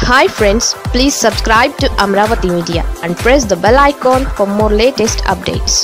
hi friends please subscribe to Amaravati media and press the bell icon for more latest updates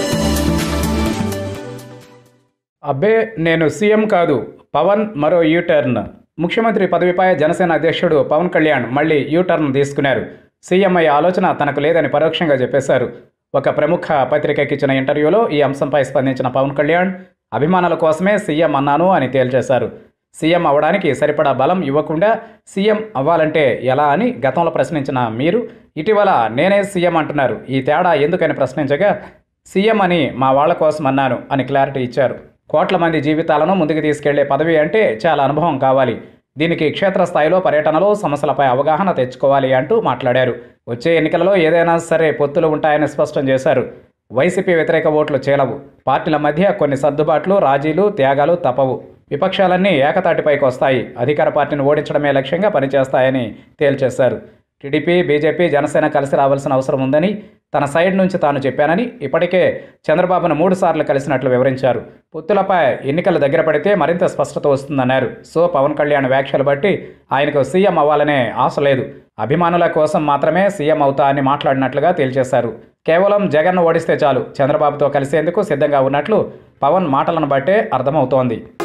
అబ్బే నేను CM కాదు పవన్ మరో U turn ముఖ్యమంత్రి పదవిపై జనసేన అధ్యక్షుడు పవన్ కళ్యాణ్ మళ్ళీ యూటర్న్ తీసుకున్నారు సీఎం అయ్యే ఆలోచన తనకు లేదని పరోక్షంగా చెప్పేశారు ఒక ప్రముఖ పత్రికకి ఇచ్చిన ఇంటర్వ్యూలో ఈ అంశంపై స్పందించిన పవన్ కళ్యాణ్ అభిమానుల కోసమే సీఎం అన్నాను అని తేల్చేశారు సీఎం అవ్వడానికి సరిపడా బలం ఇవ్వకుండా సీఎం అవ్వాలంటే ఎలా అని గతంలో ప్రశ్నించిన మీరు ఇటీవల నేనే సీఎం అంటున్నారు ఈ తేడా ఎందుకని ప్రశ్నించగా సీఎం అని మా వాళ్ళ కోసం అన్నాను అని క్లారిటీ ఇచ్చారు కోట్ల మంది జీవితాలను ముందుకు తీసుకెళ్లే పదవి అంటే చాలా అనుభవం కావాలి దీనికి క్షేత్రస్థాయిలో పర్యటనలో సమస్యలపై అవగాహన తెచ్చుకోవాలి అంటూ మాట్లాడారు వచ్చే ఎన్నికలలో ఏదైనా సరే పొత్తులు ఉంటాయని స్పష్టం చేశారు వైసీపీ వ్యతిరేక ఓట్లు చేలవు పార్టీల మధ్య కొన్ని సర్దుబాట్లు రాజీలు త్యాగాలు తప్పవు విపక్షాలన్నీ ఏకతాటిపైకి వస్తాయి అధికార పార్టీని ఓడించడమే లక్ష్యంగా పనిచేస్తాయని తేల్చేశారు టీడీపీ బీజేపీ జనసేన కలిసి రావాల్సిన అవసరం ఉందని తన సైడ్ నుంచి తాను చెప్పానని ఇప్పటికే చంద్రబాబును మూడు సార్లు కలిసినట్లు వివరించారు పొత్తులపై ఎన్నికలు దగ్గర పడితే మరింత స్పష్టత వస్తుందన్నారు సో పవన్ కళ్యాణ్ వ్యాఖ్యలు బట్టి ఆయనకు సీఎం అవ్వాలనే ఆశ లేదు అభిమానుల కోసం మాత్రమే సీఎం అవుతా అని మాట్లాడినట్లుగా తేల్చేశారు కేవలం జగన్ను ఓడిస్తే చాలు చంద్రబాబుతో కలిసేందుకు సిద్ధంగా ఉన్నట్లు పవన్ మాటలను బట్టే అర్థమవుతోంది